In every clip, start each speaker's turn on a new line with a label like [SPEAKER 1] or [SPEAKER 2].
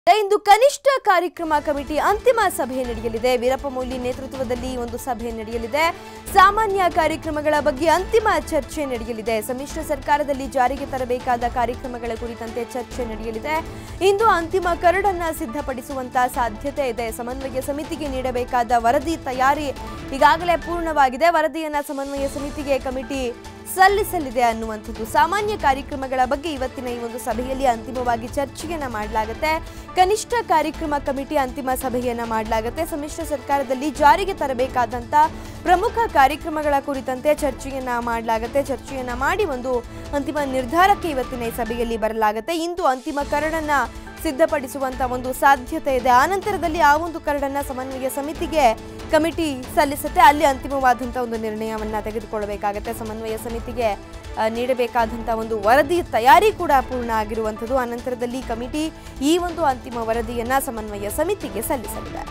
[SPEAKER 1] ಇಂದು ಕನಿಷ್ಠ ಕಾರ್ಯಕ್ರಮ ಕಮಿಟಿ ಅಂತಿಮ ಸಭೆ ನಡೆಯಲಿದೆ ವೀರಪ್ಪ ಮೊಯ್ಲಿ ನೇತೃತ್ವದಲ್ಲಿ ಒಂದು ಸಭೆ ನಡೆಯಲಿದೆ ಸಾಮಾನ್ಯ ಕಾರ್ಯಕ್ರಮಗಳ ಬಗ್ಗೆ ಅಂತಿಮ ಚರ್ಚೆ ನಡೆಯಲಿದೆ ಸಮ್ಮಿಶ್ರ ಸರ್ಕಾರದಲ್ಲಿ ಜಾರಿಗೆ ತರಬೇಕಾದ ಕಾರ್ಯಕ್ರಮಗಳ ಕುರಿತಂತೆ ಚರ್ಚೆ ನಡೆಯಲಿದೆ ಇಂದು ಅಂತಿಮ ಕರಡನ್ನ ಸಿದ್ಧಪಡಿಸುವಂತ ಸಾಧ್ಯತೆ ಇದೆ ಸಮನ್ವಯ ಸಮಿತಿಗೆ ನೀಡಬೇಕಾದ ವರದಿ ತಯಾರಿ ಈಗಾಗಲೇ ಪೂರ್ಣವಾಗಿದೆ ವರದಿಯನ್ನ ಸಮನ್ವಯ ಸಮಿತಿಗೆ ಕಮಿಟಿ ಸಲ್ಲಿಸಲಿದೆ ಅನ್ನುವಂಥದ್ದು ಸಾಮಾನ್ಯ ಕಾರ್ಯಕ್ರಮಗಳ ಬಗ್ಗೆ ಇವತ್ತಿನ ಈ ಒಂದು ಸಭೆಯಲ್ಲಿ ಅಂತಿಮವಾಗಿ ಚರ್ಚೆಯನ್ನ ಮಾಡಲಾಗುತ್ತೆ ಕನಿಷ್ಠ ಕಾರ್ಯಕ್ರಮ ಕಮಿಟಿ ಅಂತಿಮ ಸಭೆಯನ್ನ ಮಾಡಲಾಗುತ್ತೆ ಸಮ್ಮಿಶ್ರ ಸರ್ಕಾರದಲ್ಲಿ ಜಾರಿಗೆ ತರಬೇಕಾದಂತ ಪ್ರಮುಖ ಕಾರ್ಯಕ್ರಮಗಳ ಕುರಿತಂತೆ ಚರ್ಚೆಯನ್ನ ಮಾಡಲಾಗುತ್ತೆ ಚರ್ಚೆಯನ್ನ ಮಾಡಿ ಒಂದು ಅಂತಿಮ ನಿರ್ಧಾರಕ್ಕೆ ಇವತ್ತಿನ ಈ ಸಭೆಯಲ್ಲಿ ಬರಲಾಗುತ್ತೆ ಇಂದು ಅಂತಿಮ ಕರಡನ್ನ ಸಿದ್ಧಪಡಿಸುವಂತ ಒಂದು ಸಾಧ್ಯತೆ ಇದೆ ಆನಂತರದಲ್ಲಿ ಆ ಒಂದು ಕರಡನ್ನ ಸಮನ್ವಯ ಸಮಿತಿಗೆ ಕಮಿಟಿ ಸಲ್ಲಿಸುತ್ತೆ ಅಲ್ಲಿ ಅಂತಿಮವಾದಂಥ ಒಂದು ನಿರ್ಣಯವನ್ನ ತೆಗೆದುಕೊಳ್ಳಬೇಕಾಗತ್ತೆ ಸಮನ್ವಯ ಸಮಿತಿಗೆ ಆ, ನೀಡಬೇಕಾದಂಥ ಒಂದು ವರದಿ ತಯಾರಿ ಕೂಡ ಪೂರ್ಣ ಆಗಿರುವಂಥದ್ದು ಅನಂತರದಲ್ಲಿ ಕಮಿಟಿ ಈ ಒಂದು ಅಂತಿಮ ವರದಿಯನ್ನ ಸಮನ್ವಯ ಸಮಿತಿಗೆ ಸಲ್ಲಿಸಲಿದೆ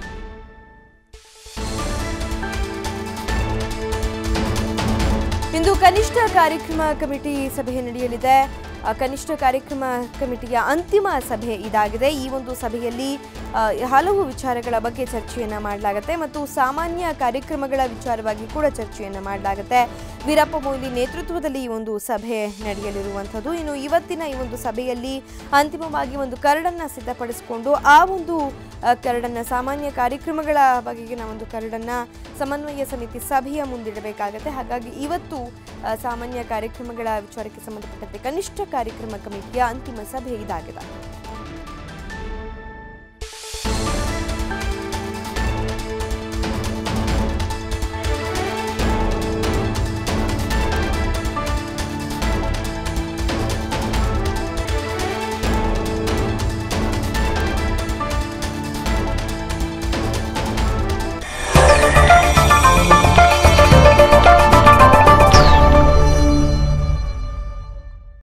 [SPEAKER 1] ಇಂದು ಕನಿಷ್ಠ ಕಾರ್ಯಕ್ರಮ ಕಮಿಟಿ ಸಭೆ ನಡೆಯಲಿದೆ ಆ, ಕನಿಷ್ಠ ಕಾರ್ಯಕ್ರಮ ಕಮಿಟಿಯ ಅಂತಿಮ ಸಭೆ ಇದಾಗಿದೆ ಈ ಒಂದು ಸಭೆಯಲ್ಲಿ ಆ, ಹಲವು ವಿಚಾರಗಳ ಬಗ್ಗೆ ಚರ್ಚೆಯನ್ನ ಮಾಡಲಾಗುತ್ತೆ ಮತ್ತು ಸಾಮಾನ್ಯ ಕಾರ್ಯಕ್ರಮಗಳ ವಿಚಾರವಾಗಿ ಕೂಡ ಚರ್ಚೆಯನ್ನ ಮಾಡಲಾಗುತ್ತೆ ವೀರಪ್ಪ ಮೊಯ್ಲಿ ನೇತೃತ್ವದಲ್ಲಿ ಈ ಒಂದು ಸಭೆ ನಡೆಯಲಿರುವಂಥದ್ದು ಇನ್ನು ಇವತ್ತಿನ ಈ ಒಂದು ಸಭೆಯಲ್ಲಿ ಅಂತಿಮವಾಗಿ ಒಂದು ಕರಡನ್ನ ಸಿದ್ಧಪಡಿಸಿಕೊಂಡು ಆ ಒಂದು ಆ, ಕರಡನ್ನ ಸಾಮಾನ್ಯ ಕಾರ್ಯಕ್ರಮಗಳ ಬಗೆಗಿನ ಒಂದು ಕರಡನ್ನ ಸಮನ್ವಯ ಸಮಿತಿ ಸಭೆಯ ಮುಂದಿಡಬೇಕಾಗತ್ತೆ ಹಾಗಾಗಿ ಇವತ್ತು ಆ, ಸಾಮಾನ್ಯ ಕಾರ್ಯಕ್ರಮಗಳ ವಿಚಾರಕ್ಕೆ ಸಂಬಂಧಪಟ್ಟಂತೆ ಕನಿಷ್ಠ ಕಾರ್ಯಕ್ರಮ ಕಮಿಟಿಯ ಅಂತಿಮ ಸಭೆ ಇದಾಗಿದೆ